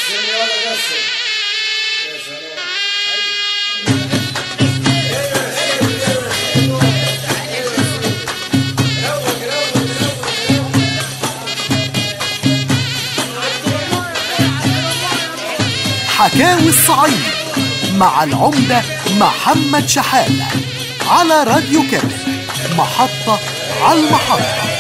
قسم يلا قسم يا سلام حكاوي الصعيد مع العمدة محمد شحاتة على راديو كامل محطة على المحطة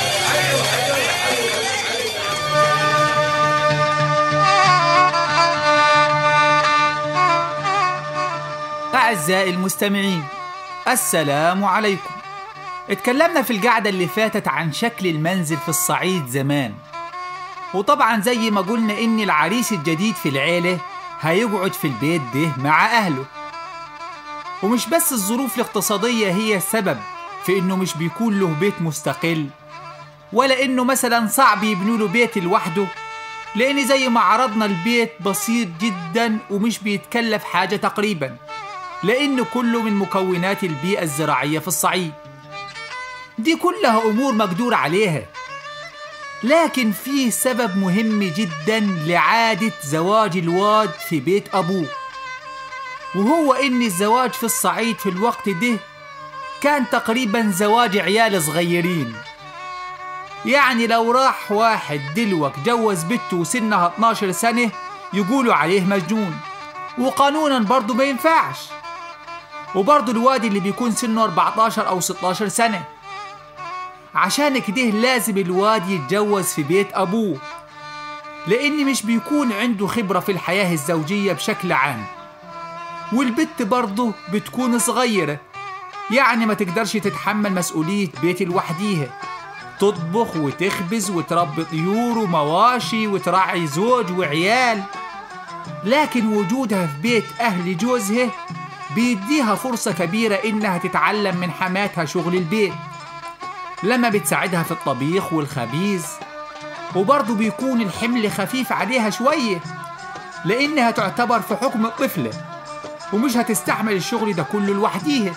أعزائي المستمعين السلام عليكم اتكلمنا في القعدة اللي فاتت عن شكل المنزل في الصعيد زمان وطبعا زي ما قلنا إن العريس الجديد في العيلة هيقعد في البيت ده مع أهله ومش بس الظروف الاقتصادية هي السبب في إنه مش بيكون له بيت مستقل ولا إنه مثلا صعب يبنوا له بيت لوحده لأن زي ما عرضنا البيت بسيط جدا ومش بيتكلف حاجة تقريبا لأنه كله من مكونات البيئة الزراعية في الصعيد دي كلها أمور مقدور عليها لكن فيه سبب مهم جدا لعادة زواج الواد في بيت أبوه وهو إن الزواج في الصعيد في الوقت ده كان تقريبا زواج عيال صغيرين يعني لو راح واحد دلوك جوز بنته وسنها 12 سنة يقولوا عليه مجنون وقانونا برضه ما ينفعش وبرضه الواد اللي بيكون سنه 14 أو 16 سنة عشان كده لازم الواد يتجوز في بيت أبوه لأن مش بيكون عنده خبرة في الحياة الزوجية بشكل عام والبت برضه بتكون صغيرة يعني ما تقدرش تتحمل مسؤولية بيت لوحديها تطبخ وتخبز وتربي طيور ومواشي وتراعي زوج وعيال لكن وجودها في بيت أهل جوزها بيديها فرصة كبيرة إنها تتعلم من حماتها شغل البيت لما بتساعدها في الطبيخ والخبيز وبرضه بيكون الحمل خفيف عليها شوية لأنها تعتبر في حكم الطفلة ومش هتستحمل الشغل ده كله لوحديها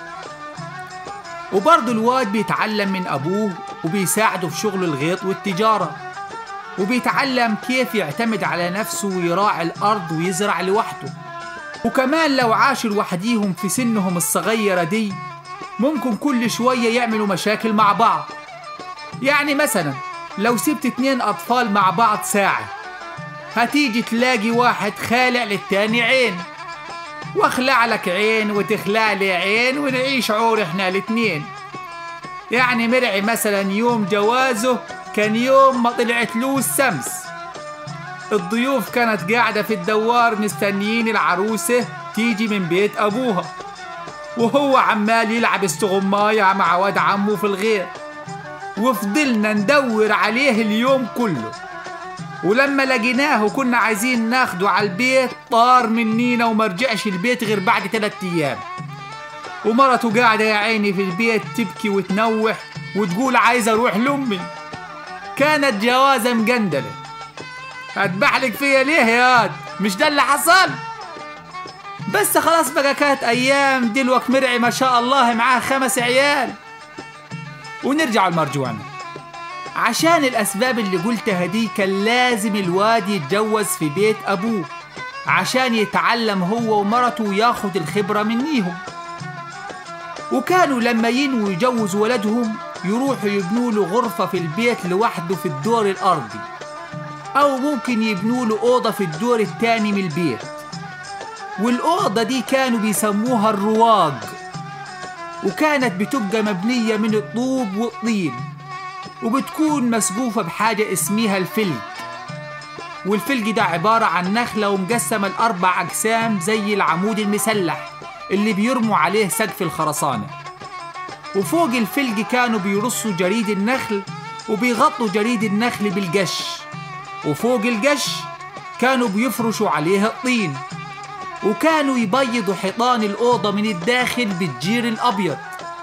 وبرضه الواد بيتعلم من أبوه وبيساعده في شغل الغيط والتجارة وبيتعلم كيف يعتمد على نفسه ويراعي الأرض ويزرع لوحده وكمان لو عاشوا لوحديهم في سنهم الصغيرة دي ممكن كل شوية يعملوا مشاكل مع بعض يعني مثلا لو سبت اتنين أطفال مع بعض ساعة هتيجي تلاقي واحد خالع للتاني عين واخلع لك عين وتخلع لي عين ونعيش عور احنا الاتنين يعني مرعي مثلا يوم جوازه كان يوم ما طلعت له الشمس الضيوف كانت قاعدة في الدوار مستنيين العروسة تيجي من بيت أبوها وهو عمال يلعب استغماية مع واد عمه في الغيط وفضلنا ندور عليه اليوم كله ولما لقيناه وكنا عايزين ناخده على البيت طار منينا وما رجعش البيت غير بعد ثلاثة أيام ومرته قاعدة يا عيني في البيت تبكي وتنوح وتقول عايزة أروح لأمي كانت جوازة مجندلة هتبحلك فيا ليه يا واد مش ده اللي حصل بس خلاص بقى كانت ايام دلوك مرعي ما شاء الله معاه خمس عيال ونرجع المرجوعنا عشان الاسباب اللي قلتها دي كان لازم الواد يتجوز في بيت ابوه عشان يتعلم هو ومرته وياخد الخبرة منيهم وكانوا لما ينووا يجوزوا ولدهم يروحوا يبنوا له غرفة في البيت لوحده في الدور الأرضي أو ممكن يبنوا له أوضة في الدور التاني من البيت والأوضة دي كانوا بيسموها الرواق وكانت بتبقى مبنية من الطوب والطين وبتكون مسقوفة بحاجة اسمها الفلج والفلج ده عبارة عن نخلة ومقسمة لأربع أقسام زي العمود المسلح اللي بيرموا عليه سقف الخرسانة وفوق الفلج كانوا بيرصوا جريد النخل وبيغطوا جريد النخل بالقش وفوق القش كانوا بيفرشوا عليه الطين وكانوا يبيضوا حيطان الأوضة من الداخل بالجير الأبيض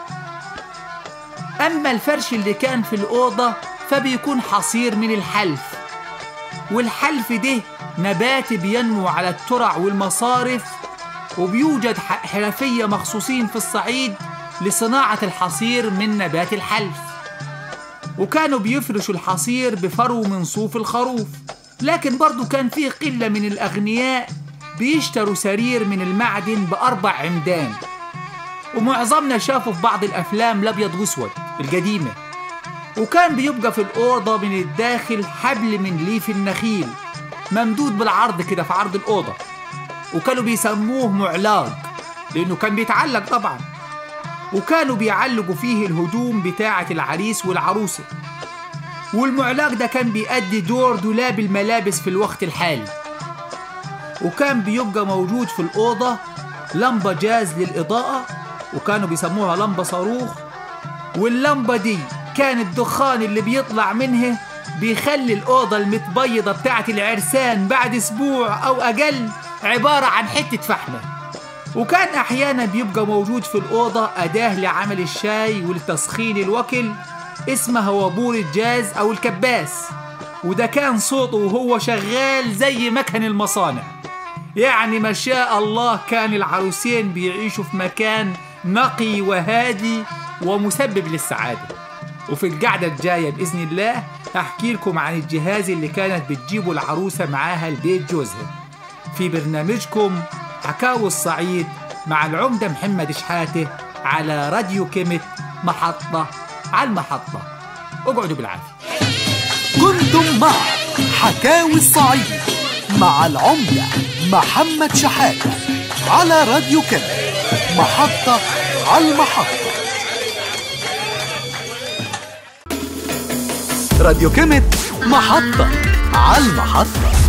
أما الفرش اللي كان في الأوضة فبيكون حصير من الحلف والحلف ده نبات بينمو على الترع والمصارف وبيوجد حرفية مخصوصين في الصعيد لصناعة الحصير من نبات الحلف وكانوا بيفرشوا الحصير بفرو من صوف الخروف لكن برضو كان فيه قلة من الأغنياء بيشتروا سرير من المعدن بأربع عمدان ومعظمنا شافوا في بعض الأفلام الأبيض وأسود القديمة وكان بيبقى في الأوضة من الداخل حبل من ليف النخيل ممدود بالعرض كده في عرض الأوضة وكانوا بيسموه معلاق لأنه كان بيتعلق طبعا وكانوا بيعلقوا فيه الهدوم بتاعة العريس والعروسة والمعلاق ده كان بيأدي دور دولاب الملابس في الوقت الحالي وكان بيبقى موجود في الأوضة لمبة جاز للإضاءة وكانوا بيسموها لمبة صاروخ واللمبة دي كان الدخان اللي بيطلع منها بيخلي الأوضة المتبيضة بتاعت العرسان بعد أسبوع أو أقل عبارة عن حتة فحمة وكان أحيانا بيبقى موجود في الأوضة أداة لعمل الشاي ولتسخين الوكل اسمها وابور الجاز أو الكباس وده كان صوته وهو شغال زي مكن المصانع يعني ما شاء الله كان العروسين بيعيشوا في مكان نقي وهادي ومسبب للسعادة وفي القعدة الجاية بإذن الله هحكي لكم عن الجهاز اللي كانت بتجيبه العروسة معاها البيت جوزها في برنامجكم حكاوي الصعيد مع العمدة محمد شحاتة على راديو كيمت محطة على المحطة اقعدوا بالعافية كنتم مع حكاوي الصعيد مع العمدة محمد شحاتة على راديو كم محطة على المحطة راديو كيمت محطة على المحطة